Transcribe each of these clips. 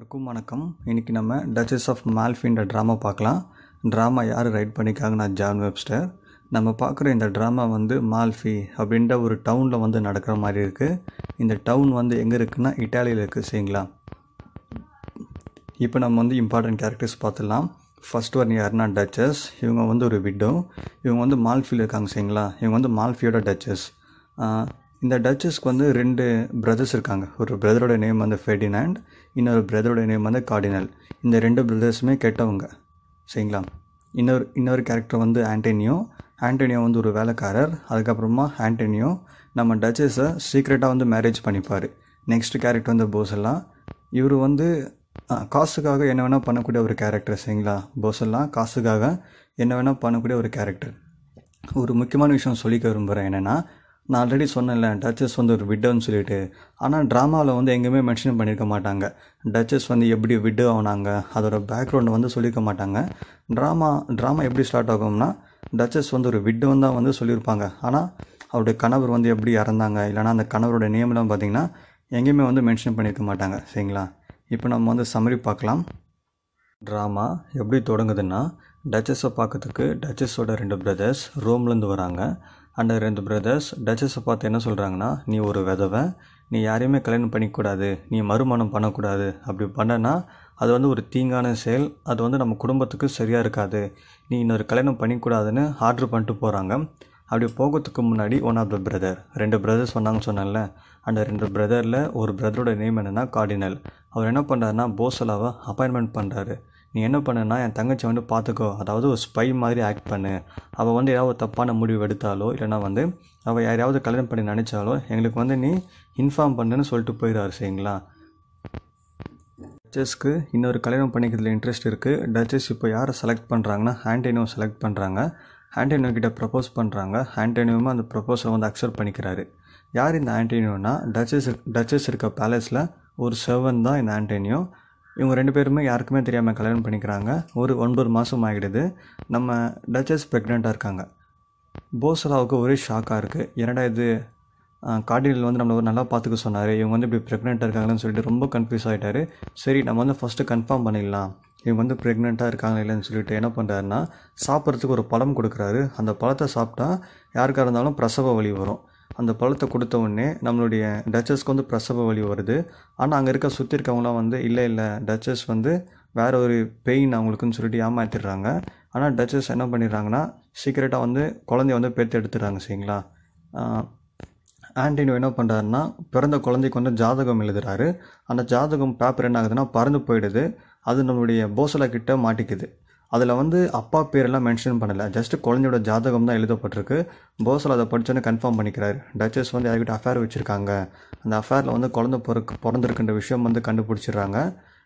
எல்லாருக்கும் வணக்கம் இன்றைக்கி நம்ம டச்சஸ் ஆஃப் மால்ஃபின்ற ட்ராமா பார்க்கலாம் ட்ராமா யார் ரைட் பண்ணியிருக்காங்கன்னா ஜான் வெப்ஸ்டர் நம்ம பார்க்குற இந்த ட்ராமா வந்து மால்ஃபி அப்படின்ற ஒரு டவுனில் வந்து நடக்கிற மாதிரி இருக்குது இந்த டவுன் வந்து எங்கே இருக்குன்னா இட்டாலியில் இருக்குது சரிங்களா இப்போ நம்ம வந்து இம்பார்ட்டன்ட் கேரக்டர்ஸ் பார்த்துடலாம் ஃபர்ஸ்ட் ஒன் யாருன்னா டச்சஸ் இவங்க வந்து ஒரு விட்டோ இவங்க வந்து மால்ஃபியில் இருக்காங்க சரிங்களா இவங்க வந்து மால்ஃபியோட டச்சஸ் இந்த டச்சஸ்க்கு வந்து ரெண்டு பிரதர்ஸ் இருக்காங்க ஒரு பிரதரோட நேம் வந்து ஃபெர்டினாண்ட் இன்னொரு பிரதரோட நேம் வந்து கார்டினல் இந்த ரெண்டு பிரதர்ஸுமே கெட்டவங்க சரிங்களா இன்னொரு இன்னொரு கேரக்டர் வந்து ஆண்டனியோ ஆண்டனியோ வந்து ஒரு வேலைக்காரர் அதுக்கப்புறமா ஆண்டனியோ நம்ம டச்சஸை சீக்ரெட்டாக வந்து மேரேஜ் பண்ணிப்பார் நெக்ஸ்ட் கேரக்டர் வந்து போசல்லா இவர் வந்து ஆ, காசுக்காக என்ன வேணால் பண்ணக்கூடிய ஒரு கேரக்டர் சரிங்களா போசல்லா காசுக்காக என்ன வேணால் பண்ணக்கூடிய ஒரு கேரக்டர் ஒரு முக்கியமான விஷயம் சொல்லிக்க விரும்புகிறேன் என்னென்னா நான் ஆல்ரெடி சொன்னேன்ல டச்சஸ் வந்து ஒரு விட்டோன்னு சொல்லிட்டு ஆனால் ட்ராமாவில் வந்து எங்கேயுமே மென்ஷன் பண்ணியிருக்க மாட்டாங்க டச்சஸ் வந்து எப்படி விட்டோ ஆனாங்க அதோட பேக்ரவுண்டை வந்து சொல்லியிருக்க மாட்டாங்க ட்ராமா ட்ராமா எப்படி ஸ்டார்ட் ஆகும்னா டச்சஸ் வந்து ஒரு விட்டோன்னு தான் வந்து சொல்லியிருப்பாங்க ஆனால் அவருடைய கணவர் வந்து எப்படி இறந்தாங்க இல்லைனா அந்த கணவரோட நேம்லாம் பார்த்தீங்கன்னா எங்கேயுமே வந்து மென்ஷன் பண்ணியிருக்க மாட்டாங்க சரிங்களா இப்போ நம்ம வந்து சம்மரி பார்க்கலாம் ட்ராமா எப்படி தொடங்குதுன்னா டச்சஸை பார்க்கறதுக்கு டச்சஸோட ரெண்டு பிரதர்ஸ் ரோம்லேருந்து வராங்க அந்த ரெண்டு பிரதர்ஸ் டச்சஸை பார்த்து என்ன சொல்கிறாங்கன்னா நீ ஒரு விதவை நீ யாரையுமே கல்யாணம் பண்ணிக்கூடாது நீ மறுமணம் பண்ணக்கூடாது அப்படி பண்ணனா அது வந்து ஒரு தீங்கான செயல் அது வந்து நம்ம குடும்பத்துக்கு சரியாக இருக்காது நீ இன்னொரு கல்யாணம் பண்ணிக்கூடாதுன்னு ஆர்டர் பண்ணிட்டு போகிறாங்க அப்படி போகிறதுக்கு முன்னாடி ஒன் ஆஃப் த பிரதர் ரெண்டு பிரதர்ஸ் சொன்னாங்க சொன்னேன்ல அந்த ரெண்டு பிரதரில் ஒரு பிரதரோட நேம் என்னென்னா கார்டினல் அவர் என்ன பண்ணுறாருன்னா போசலாவை அப்பாயின்மெண்ட் பண்ணுறாரு நீ என்ன பண்ணுன்னா என் தங்கச்சி வந்து பார்த்துக்கோ அதாவது ஒரு ஸ்பை மாதிரி ஆக்ட் பண்ணு அவள் வந்து ஏதாவது ஒரு தப்பான முடிவு எடுத்தாலோ இல்லைனா வந்து அவள் யாரையாவது கல்யாணம் பண்ணி நினச்சாலோ எங்களுக்கு வந்து நீ இன்ஃபார்ம் பண்ணுன்னு சொல்லிட்டு போயிடுறாரு சரிங்களா டச்சஸ்க்கு இன்னொரு கல்யாணம் பண்ணிக்கிறதுல இன்ட்ரெஸ்ட் இருக்குது டச்சஸ் இப்போ யாரை செலக்ட் பண்ணுறாங்கன்னா ஆண்டனியோ செலக்ட் பண்ணுறாங்க ஆண்டனியோ கிட்ட ப்ரப்போஸ் பண்ணுறாங்க ஆண்டனியோவும் அந்த ப்ரப்போஸை வந்து அக்செப்ட் பண்ணிக்கிறாரு யார் இந்த ஆண்டனியோனா டச்சஸ் டச்சஸ் இருக்க பேலஸில் ஒரு செவன் தான் இந்த ஆண்டனியோ இவங்க ரெண்டு பேருமே யாருக்குமே தெரியாமல் கல்யாணம் பண்ணிக்கிறாங்க ஒரு ஒன்பது மாதம் ஆகிடுது நம்ம டச்சஸ் ப்ரெக்னெண்ட்டாக இருக்காங்க போசலாவுக்கு ஒரே ஷாக்காக இருக்குது என்னடா இது கார்டினல் வந்து நம்மளை ஒரு நல்லா பார்த்துக்க சொன்னார் இவங்க வந்து இப்படி ப்ரெக்னெண்ட்டாக இருக்காங்கன்னு சொல்லிட்டு ரொம்ப கன்ஃபியூஸ் ஆகிட்டாரு சரி நம்ம வந்து ஃபஸ்ட்டு கன்ஃபார்ம் பண்ணிடலாம் இவங்க வந்து ப்ரெக்னெண்ட்டாக இருக்காங்க இல்லைன்னு சொல்லிட்டு என்ன பண்ணுறாருன்னா சாப்பிட்றதுக்கு ஒரு பழம் கொடுக்குறாரு அந்த பழத்தை சாப்பிட்டா யாருக்காக இருந்தாலும் பிரசவ வலி வரும் அந்த பழத்தை கொடுத்த உடனே நம்மளுடைய டச்சஸ்க்கு வந்து பிரசவ வலி வருது ஆனால் அங்கே இருக்க சுற்றி இருக்கவங்களாம் வந்து இல்லை இல்லை டச்சஸ் வந்து வேற ஒரு பெயின் அவங்களுக்குன்னு சொல்லிட்டு ஏமாத்திடுறாங்க ஆனால் டச்சஸ் என்ன பண்ணிடுறாங்கன்னா சீக்கிரட்டாக வந்து குழந்தைய வந்து பெற்று எடுத்துடுறாங்க சரிங்களா ஆண்டனியோ என்ன பண்ணுறாருன்னா பிறந்த குழந்தைக்கு வந்து ஜாதகம் எழுதுறாரு அந்த ஜாதகம் பேப்பர் என்ன ஆகுதுன்னா பறந்து போயிடுது அது நம்மளுடைய போசலா கிட்ட மாட்டிக்குது அதில் வந்து அப்பா பேரெல்லாம் மென்ஷன் பண்ணலை ஜஸ்ட் குழந்தையோட ஜாதகம் தான் எழுதப்பட்டிருக்கு போசல் அதை படித்தோன்னே கன்ஃபார்ம் பண்ணிக்கிறாரு டச்சஸ் வந்து யார்கிட்ட அஃபேர் வச்சுருக்காங்க அந்த அஃபேரில் வந்து குழந்தை பிறக்கு பிறந்திருக்குன்ற விஷயம் வந்து கண்டுபிடிச்சிடுறாங்க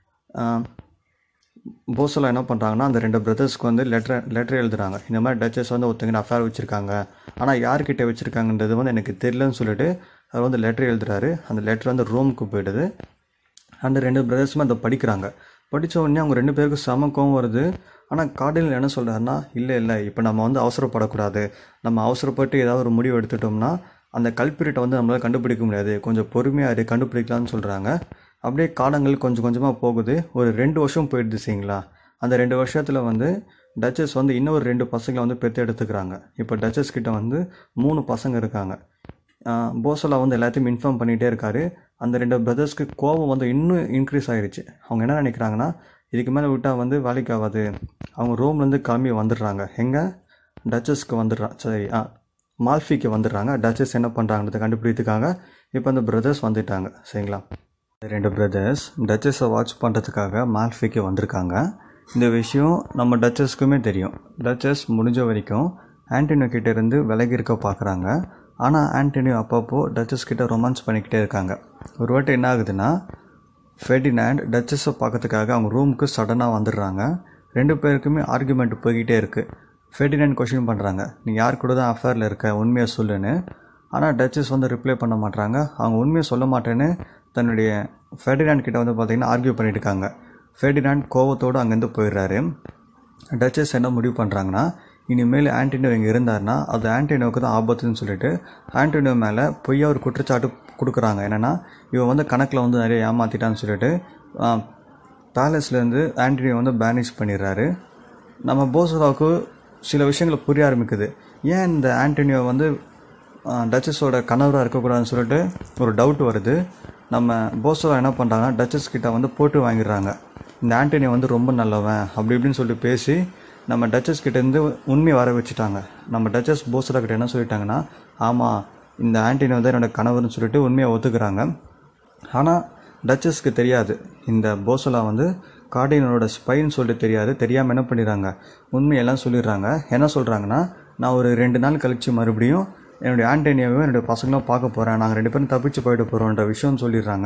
போசலா என்ன பண்ணுறாங்கன்னா அந்த ரெண்டு பிரதர்ஸ்க்கு வந்து லெட்டர் லெட்டர் எழுதுறாங்க இந்த மாதிரி டச்சஸ் வந்து ஒருத்தங்க அஃபேர் வச்சுருக்காங்க ஆனால் யார்கிட்ட வச்சுருக்காங்கன்றது வந்து எனக்கு தெரியலன்னு சொல்லிட்டு அவர் வந்து லெட்டர் எழுதுறாரு அந்த லெட்டர் வந்து ரோமுக்கு போயிடுது அந்த ரெண்டு பிரதர்ஸுமே அதை படிக்கிறாங்க படித்த உடனே அவங்க ரெண்டு பேருக்கும் செம கோவம் வருது ஆனால் கார்டினல் என்ன சொல்கிறாருன்னா இல்லை இல்லை இப்போ நம்ம வந்து அவசரப்படக்கூடாது நம்ம அவசரப்பட்டு ஏதாவது ஒரு முடிவு எடுத்துட்டோம்னா அந்த கல்பிரிட்டை வந்து நம்மளால் கண்டுபிடிக்க முடியாது கொஞ்சம் பொறுமையாக இரு கண்டுபிடிக்கலாம்னு சொல்கிறாங்க அப்படியே காலங்கள் கொஞ்சம் கொஞ்சமாக போகுது ஒரு ரெண்டு வருஷம் போயிடுது சரிங்களா அந்த ரெண்டு வருஷத்தில் வந்து டச்சஸ் வந்து இன்னொரு ரெண்டு பசங்களை வந்து பெற்று எடுத்துக்கிறாங்க இப்போ டச்சஸ் கிட்ட வந்து மூணு பசங்க இருக்காங்க போசலா வந்து எல்லாத்தையும் இன்ஃபார்ம் பண்ணிகிட்டே இருக்காரு அந்த ரெண்டு பிரதர்ஸ்க்கு கோபம் வந்து இன்னும் இன்க்ரீஸ் ஆகிடுச்சு அவங்க என்ன நினைக்கிறாங்கன்னா இதுக்கு மேலே விட்டால் வந்து வேலைக்கு ஆகாது அவங்க ரோம்லேருந்து கிளம்பி வந்துடுறாங்க எங்கே டச்சஸ்க்கு வந்துடுறா சரி ஆ மால்ஃபிக்கு வந்துடுறாங்க டச்சஸ் என்ன பண்ணுறாங்கன்றதை கண்டுபிடித்துக்காக இப்போ அந்த பிரதர்ஸ் வந்துட்டாங்க சரிங்களா ரெண்டு பிரதர்ஸ் டச்சஸை வாட்ச் பண்ணுறதுக்காக மால்ஃபிக்கு வந்திருக்காங்க இந்த விஷயம் நம்ம டச்சஸ்க்குமே தெரியும் டச்சஸ் முடிஞ்ச வரைக்கும் ஆண்டனியோ கிட்ட இருந்து விலகி இருக்க பார்க்குறாங்க ஆனால் ஆண்டனியோ அப்பப்போ டச்சஸ் கிட்ட ரொமான்ஸ் பண்ணிக்கிட்டே இருக்காங்க ஒரு வாட்டி என்ன ஆகுதுன்னா ஃபெர்டினாண்ட் டச்சஸை பார்க்கறதுக்காக அவங்க ரூமுக்கு சடனாக வந்துடுறாங்க ரெண்டு பேருக்குமே ஆர்குமெண்ட் போய்கிட்டே இருக்குது ஃபெர்டினாண்ட் கொஷின் பண்ணுறாங்க நீ யார் கூட தான் அஃபேரில் இருக்க உண்மையை சொல்லுன்னு ஆனால் டச்சஸ் வந்து ரிப்ளை பண்ண மாட்டாங்க அவங்க உண்மையை சொல்ல மாட்டேன்னு தன்னுடைய ஃபெர்டினாண்ட் கிட்ட வந்து பார்த்திங்கன்னா ஆர்கியூ பண்ணிட்டு இருக்காங்க ஃபெர்டினாண்ட் கோவத்தோடு அங்கேருந்து போயிடுறாரு டச்சஸ் என்ன முடிவு பண்ணுறாங்கன்னா இனிமேல் ஆண்டனியோ இங்கே இருந்தாருன்னா அது ஆண்டனியோவுக்கு தான் ஆபத்துன்னு சொல்லிட்டு ஆண்டனியோ மேலே பொய்யா ஒரு குற்றச்சாட்டு கொடுக்குறாங்க என்னென்னா இவன் வந்து கணக்கில் வந்து நிறைய ஏமாற்றிட்டான்னு சொல்லிட்டு பேலஸ்லேருந்து ஆண்டனியை வந்து பேனிஷ் பண்ணிடுறாரு நம்ம போசலாவுக்கு சில விஷயங்கள் புரிய ஆரம்பிக்குது ஏன் இந்த ஆண்டனியோ வந்து டச்சஸோட கணவராக இருக்கக்கூடாதுன்னு சொல்லிட்டு ஒரு டவுட் வருது நம்ம போசலா என்ன பண்ணுறாங்கன்னா டச்சஸ் கிட்ட வந்து போட்டு வாங்கிடுறாங்க இந்த ஆண்டனியோ வந்து ரொம்ப நல்லவன் அப்படி இப்படின்னு சொல்லிட்டு பேசி நம்ம டச்சஸ் கிட்டேருந்து உண்மையை வர வச்சுட்டாங்க நம்ம டச்சஸ் போசலா கிட்ட என்ன சொல்லிட்டாங்கன்னா ஆமாம் இந்த ஆண்டனியோ தான் என்னோட கணவர்னு சொல்லிட்டு உண்மையை ஒத்துக்கிறாங்க ஆனால் டச்சஸ்க்கு தெரியாது இந்த போசலா வந்து கார்டினலோட ஸ்பைன்னு சொல்லிட்டு தெரியாது தெரியாமல் என்ன பண்ணிடுறாங்க உண்மையெல்லாம் சொல்லிடுறாங்க என்ன சொல்கிறாங்கன்னா நான் ஒரு ரெண்டு நாள் கழித்து மறுபடியும் என்னுடைய ஆண்டனியாவையும் என்னுடைய பசங்களும் பார்க்க போகிறேன் நாங்கள் ரெண்டு பேரும் தப்பிச்சு போயிட்டு போகிறோன்ற விஷயம் சொல்லிடுறாங்க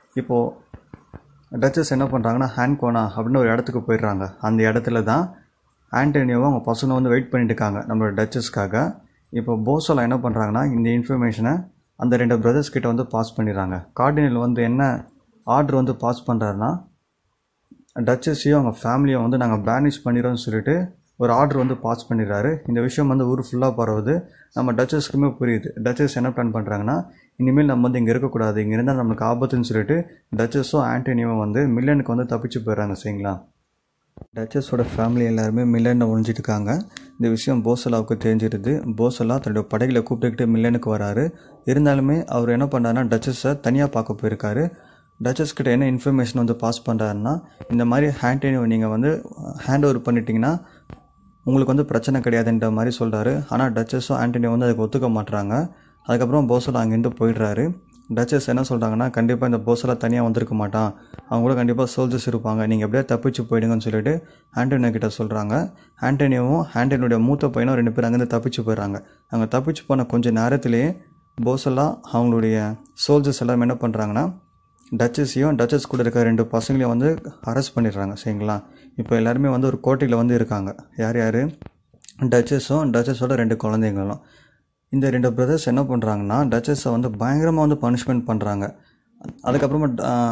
இப்போது டச்சஸ் என்ன பண்ணுறாங்கன்னா ஹேண்ட்கோனா அப்படின்னு ஒரு இடத்துக்கு போயிடுறாங்க அந்த இடத்துல தான் ஆண்டனியோவும் அவங்க பசங்க வந்து வெயிட் பண்ணிட்டு இருக்காங்க நம்மளோட டச்சஸ்க்காக இப்போ போசோலா என்ன பண்ணுறாங்கன்னா இந்த இன்ஃபர்மேஷனை அந்த ரெண்டு பிரதர்ஸ் கிட்ட வந்து பாஸ் பண்ணிடுறாங்க கார்டினல் வந்து என்ன ஆர்டர் வந்து பாஸ் பண்ணுறாருன்னா டச்சஸையும் அவங்க ஃபேமிலியை வந்து நாங்கள் பேனிஷ் பண்ணிடுறோம்னு சொல்லிட்டு ஒரு ஆர்டர் வந்து பாஸ் பண்ணிடுறாரு இந்த விஷயம் வந்து ஊர் ஃபுல்லாக பரவுது நம்ம டச்சஸ்க்குமே புரியுது டச்சஸ் என்ன பிளான் பண்ணுறாங்கன்னா இனிமேல் நம்ம வந்து இங்கே இருக்கக்கூடாது இங்கே இருந்தால் நம்மளுக்கு ஆபத்துன்னு சொல்லிட்டு டச்சஸும் ஆண்டனியும் வந்து மில்லனுக்கு வந்து தப்பிச்சு போயிடுறாங்க சரிங்களா டச்சஸோட ஃபேமிலி எல்லாருமே மில்லனில் ஒழிஞ்சிட்டு இருக்காங்க இந்த விஷயம் போசலாவுக்கு தெரிஞ்சிருது போசலா தன்னோட படைகளை கூப்பிட்டுக்கிட்டு மில்லனுக்கு வராரு இருந்தாலுமே அவர் என்ன பண்ணாருன்னா டச்சஸை தனியாக பார்க்க போயிருக்காரு டச்சஸ் கிட்ட என்ன இன்ஃபர்மேஷன் வந்து பாஸ் பண்ணுறாருன்னா இந்த மாதிரி ஹேண்டனியோ நீங்கள் வந்து ஹேண்ட் ஓவர் பண்ணிட்டீங்கன்னா உங்களுக்கு வந்து பிரச்சனை கிடையாதுன்ற மாதிரி சொல்கிறாரு ஆனால் டச்சஸும் ஆண்டனியோ வந்து அதுக்கு ஒத்துக்க மாட்டுறாங்க அதுக்கப்புறம் போசலா அங்கேருந்து போயிடுறாரு டச்சஸ் என்ன சொல்கிறாங்கன்னா கண்டிப்பாக இந்த போசலா தனியாக வந்திருக்க மாட்டான் அவங்க கூட கண்டிப்பாக சோல்ஜர்ஸ் இருப்பாங்க நீங்கள் எப்படியா தப்பிச்சு போயிடுங்கன்னு சொல்லிட்டு ஆண்டனியோ கிட்ட சொல்கிறாங்க ஆண்டனியோவும் ஆண்டனியோடைய மூத்த பையனும் ரெண்டு பேரும் அங்கேருந்து தப்பிச்சு போயிடுறாங்க அங்கே தப்பிச்சு போன கொஞ்சம் நேரத்திலேயே போசலா அவங்களுடைய சோல்ஜர்ஸ் எல்லாரும் என்ன பண்ணுறாங்கன்னா டச்சஸையும் டச்சஸ் கூட இருக்க ரெண்டு பசங்களையும் வந்து அரெஸ்ட் பண்ணிடுறாங்க சரிங்களா இப்போ எல்லாருமே வந்து ஒரு கோட்டையில் வந்து இருக்காங்க யார் யார் டச்சஸும் டச்சஸோட ரெண்டு குழந்தைங்களும் இந்த ரெண்டு பிரதர்ஸ் என்ன பண்ணுறாங்கன்னா டச்சஸை வந்து பயங்கரமாக வந்து பனிஷ்மெண்ட் பண்ணுறாங்க அதுக்கப்புறமா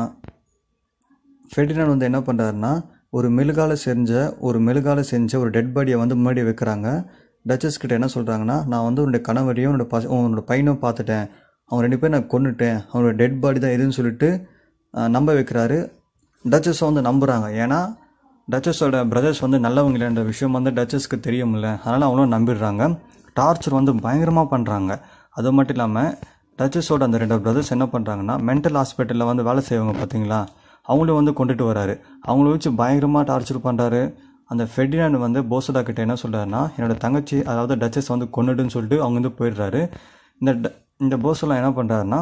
ஃபெர்டினாண்ட் வந்து என்ன பண்ணுறாருன்னா ஒரு மெழுகால செஞ்ச ஒரு மெழுகால செஞ்ச ஒரு டெட் பாடியை வந்து முன்னாடி வைக்கிறாங்க டச்சஸ் கிட்ட என்ன சொல்கிறாங்கன்னா நான் வந்து உன்னுடைய கணவரையும் உன்னோட பச உன்னோட பையனும் பார்த்துட்டேன் அவங்க ரெண்டு பேரும் நான் கொண்டுட்டேன் அவனோட டெட் பாடி தான் இதுன்னு சொல்லிட்டு ஆஹ், நம்ப வைக்கிறாரு டச்சஸை வந்து நம்புகிறாங்க ஏன்னா டச்சஸோட பிரதர்ஸ் வந்து நல்லவங்களேன்ற விஷயம் வந்து டச்சஸ்க்கு தெரியும்ல அதனால் அவங்களும் நம்பிடுறாங்க டார்ச்சர் வந்து பயங்கரமாக பண்ணுறாங்க அது மட்டும் இல்லாமல் டச்சஸோட அந்த ரெண்டு பிரதர்ஸ் என்ன பண்ணுறாங்கன்னா மென்டல் ஹாஸ்பிட்டலில் வந்து வேலை செய்வாங்க பார்த்தீங்களா அவங்களும் வந்து கொண்டுட்டு வராரு அவங்கள வச்சு பயங்கரமாக டார்ச்சர் பண்ணுறாரு அந்த ஃபெர்டினாண்ட் வந்து போசடா கிட்ட என்ன சொல்கிறாருன்னா என்னோட தங்கச்சி அதாவது டச்சஸ் வந்து கொண்டுடுன்னு சொல்லிட்டு அவங்க வந்து போயிடுறாரு இந்த ட- இந்த போசெல்லாம் என்ன பண்ணுறாருன்னா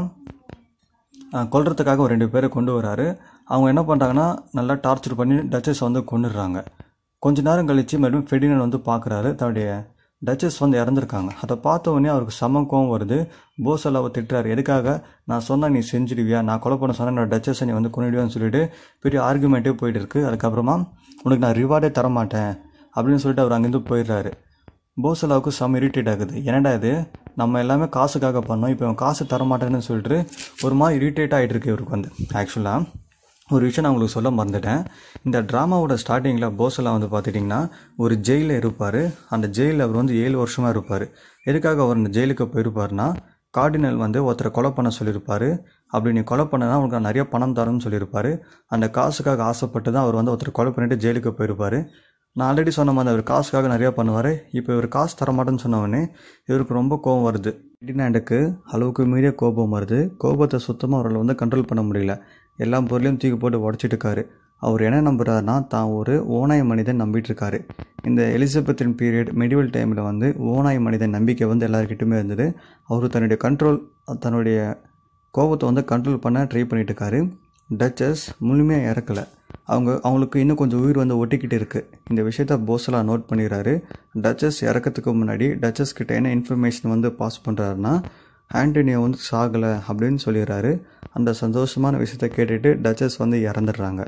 கொல்றதுக்காக ஒரு ரெண்டு பேரை கொண்டு வராரு அவங்க என்ன பண்ணுறாங்கன்னா நல்லா டார்ச்சர் பண்ணி டச்சஸ் வந்து கொண்டுடுறாங்க கொஞ்ச நேரம் கழித்து மறுபடியும் ஃபெர்டினன் வந்து பார்க்குறாரு தன்னுடைய டச்சஸ் வந்து இறந்துருக்காங்க அதை பார்த்த உடனே அவருக்கு செம கோவம் வருது போசலாவை திட்டுறாரு எதுக்காக நான் சொன்னா நீ செஞ்சிடுவியா நான் கொலை பண்ண சொன்னால் என்னோட டச்சஸை நீ வந்து கொண்டுடுவியான்னு சொல்லிட்டு பெரிய ஆர்குமெண்ட்டே போயிட்டு இருக்கு அதுக்கப்புறமா உனக்கு நான் ரிவார்டே தர மாட்டேன் அப்படின்னு சொல்லிட்டு அவர் அங்கேருந்து போயிடுறாரு போசலாவுக்கு செம்ம இரிட்டேட் ஆகுது என்னடா இது நம்ம எல்லாமே காசுக்காக பண்ணோம் இப்போ இவன் காசு தர மாட்டேன்னு சொல்லிட்டு ஒரு மாதிரி இரிட்டேட் ஆகிட்டு இருக்கு இவருக்கு வந்து ஆக்சுவலாக ஒரு விஷயம் நான் உங்களுக்கு சொல்ல மறந்துட்டேன் இந்த ட்ராமாவோட ஸ்டார்டிங்கில் போசலா வந்து பார்த்துட்டிங்கன்னா ஒரு ஜெயிலில் இருப்பார் அந்த ஜெயிலில் அவர் வந்து ஏழு வருஷமாக இருப்பார் எதுக்காக அவர் அந்த ஜெயிலுக்கு போயிருப்பாருன்னா கார்டினல் வந்து ஒருத்தரை கொலை பண்ண சொல்லியிருப்பாரு அப்படி நீ கொலை பண்ணனா உனக்கு நான் நிறைய பணம் தரேன்னு சொல்லியிருப்பாரு அந்த காசுக்காக ஆசைப்பட்டு தான் அவர் வந்து ஒருத்தர் கொலை பண்ணிட்டு ஜெயிலுக்கு போயிருப்பாரு நான் ஆல்ரெடி சொன்ன மாதிரி அவர் காசுக்காக நிறையா பண்ணுவார் இப்போ இவர் காசு தர மாட்டேன்னு சொன்ன உடனே இவருக்கு ரொம்ப கோபம் வருது ஃபெர்டினாண்டுக்கு அளவுக்கு மீறிய கோபம் வருது கோபத்தை சுத்தமாக அவரால் வந்து கண்ட்ரோல் பண்ண முடியல எல்லா பொருளையும் தூக்கி போட்டு உடச்சிட்டு இருக்காரு அவர் என்ன நம்புறாருன்னா தான் ஒரு ஓனாய் மனிதன் நம்பிட்டு இருக்காரு இந்த எலிசபெத்தின் பீரியட் மெடிவல் டைமில் வந்து ஓனாய் மனிதன் நம்பிக்கை வந்து எல்லாருக்கிட்டுமே இருந்தது அவர் தன்னுடைய கண்ட்ரோல் தன்னுடைய கோபத்தை வந்து கண்ட்ரோல் பண்ண ட்ரை பண்ணிட்டு இருக்காரு டச்சஸ் முழுமையாக இறக்கலை அவங்க அவங்களுக்கு இன்னும் கொஞ்சம் உயிர் வந்து ஒட்டிக்கிட்டு இருக்கு இந்த விஷயத்த போசலா நோட் பண்ணிடுறாரு டச்சஸ் இறக்கறதுக்கு முன்னாடி டச்சஸ் கிட்ட என்ன இன்ஃபர்மேஷன் வந்து பாஸ் பண்ணுறாருன்னா ஆண்டனியோ வந்து சாகலை அப்படின்னு சொல்லிடுறாரு அந்த சந்தோஷமான விஷயத்த கேட்டுட்டு டச்சஸ் வந்து இறந்துடுறாங்க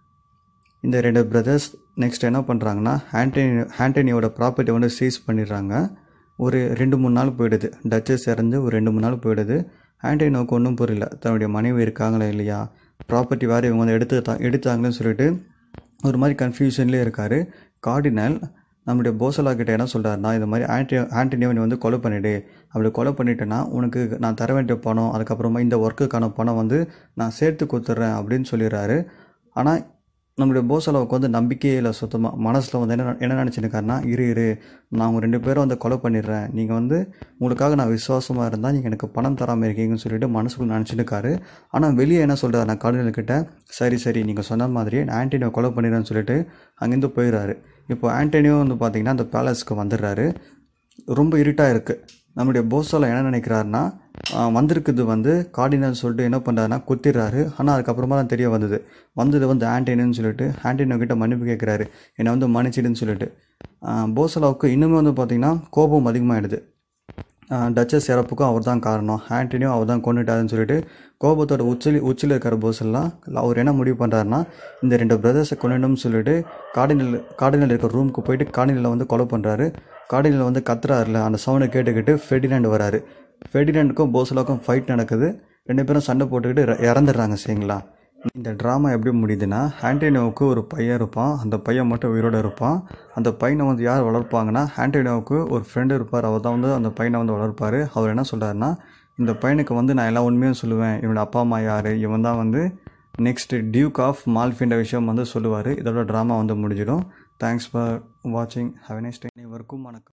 இந்த ரெண்டு பிரதர்ஸ் நெக்ஸ்ட் என்ன பண்ணுறாங்கன்னா ஆண்டனி ஆண்டனியோட ப்ராப்பர்ட்டி வந்து சீஸ் பண்ணிடுறாங்க ஒரு ரெண்டு மூணு நாள் போயிடுது டச்சஸ் இறந்து ஒரு ரெண்டு மூணு நாள் போயிடுது ஆண்டனியோவுக்கு ஒன்றும் புரியல தன்னுடைய மனைவி இருக்காங்களா இல்லையா ப்ராப்பர்ட்டி வேறு இவங்க வந்து எடுத்து எடுத்தாங்கன்னு சொல்லிட்டு ஒரு மாதிரி கன்ஃபியூஷன்லேயே இருக்கார் கார்டினல் நம்முடைய போசலா கிட்ட என்ன சொல்கிறாருன்னா இந்த மாதிரி ஆன்டி ஆண்டனியோ நீ வந்து கொலை பண்ணிடு அப்படி கொலை பண்ணிட்டேன்னா உனக்கு நான் தர வேண்டிய பணம் அதுக்கப்புறமா இந்த ஒர்க்குக்கான பணம் வந்து நான் சேர்த்து கொடுத்துட்றேன் அப்படின்னு சொல்லிடுறாரு ஆனால் நம்மளுடைய போசலாவுக்கு வந்து நம்பிக்கையே இல்லை சுத்தமாக மனசில் வந்து என்ன என்ன நினச்சிருக்காருன்னா இரு இரு நான் உங்கள் ரெண்டு பேரும் வந்து கொலை பண்ணிடுறேன் நீங்கள் வந்து உங்களுக்காக நான் விசுவாசமாக இருந்தால் நீங்கள் எனக்கு பணம் தராமல் இருக்கீங்கன்னு சொல்லிட்டு மனசுக்குள்ள நினச்சிருக்காரு ஆனால் வெளியே என்ன சொல்கிறார் நான் கார்டினல்கிட்ட சரி சரி நீங்கள் சொன்ன மாதிரியே நான் ஆண்டனியோ கொலை பண்ணிடுறேன்னு சொல்லிட்டு அங்கேருந்து போயிடுறாரு இப்போ ஆண்டனியோ வந்து பார்த்தீங்கன்னா அந்த பேலஸ்க்கு வந்துடுறாரு ரொம்ப இருட்டாக இருக்குது நம்மளுடைய போசால என்ன நினைக்கிறாருன்னா ஆஹ், வந்திருக்குது வந்து கார்டினல் சொல்லிட்டு என்ன பண்ணுறாருன்னா குத்திடுறாரு ஆனால் அதுக்கப்புறமா தான் தெரிய வந்தது வந்தது வந்து ஆண்டனின்னு சொல்லிட்டு ஆண்டனியோ கிட்ட மன்னிப்பு கேட்குறாரு என்னை வந்து மன்னிச்சிடுன்னு சொல்லிட்டு ஆஹ், போசலாவுக்கு இன்னுமே வந்து பார்த்திங்கன்னா கோபம் அதிகமாகிடுது டச்சஸ் இறப்புக்கும் அவர் தான் காரணம் ஆண்டனியும் அவர் தான் கொண்டுட்டாருன்னு சொல்லிட்டு கோபத்தோட உச்சில் உச்சியில் இருக்கிற போஸெல்லாம் அவர் என்ன முடிவு பண்ணுறாருன்னா இந்த ரெண்டு பிரதர்ஸை கொண்டுணும்னு சொல்லிட்டு கார்டினல் கார்டினல் இருக்கிற ரூமுக்கு போயிட்டு கார்டினலை வந்து கொலை பண்ணுறாரு கார்டினல் வந்து கத்துறாருல அந்த சவுண்டை கேட்டுக்கிட்டு ஃபெர்டினாண்ட் வராரு ஃபெர்டினாண்டுக்கும் போசலாவுக்கும் ஃபைட் நடக்குது ரெண்டு பேரும் சண்டை போட்டுக்கிட்டு இற- இறந்துடுறாங்க சரிங்களா இந்த ட்ராமா எப்படி முடியுதுன்னா ஆண்டனியோவுக்கு ஒரு பையன் இருப்பான் அந்த பையன் மட்டும் உயிரோடு இருப்பான் அந்த பையனை வந்து யார் வளர்ப்பாங்கன்னா ஆண்டனியோவுக்கு ஒரு ஃப்ரெண்டு இருப்பார் அவர் தான் வந்து அந்த பையனை வந்து வளர்ப்பார் அவர் என்ன சொல்கிறாருன்னா இந்த பையனுக்கு வந்து நான் எல்லா உண்மையும் சொல்லுவேன் இவனோட அப்பா அம்மா யார் இவன் தான் வந்து நெக்ஸ்ட் டியூக் ஆஃப் மால்ஃபின்ற விஷயம் வந்து சொல்லுவார் இதோட ட்ராமா வந்து முடிஞ்சிடும் தேங்க்ஸ் ஃபார் வாட்சிங் ஹாவ் நெக்ஸ்ட் அனைவருக்கும் வணக்கம்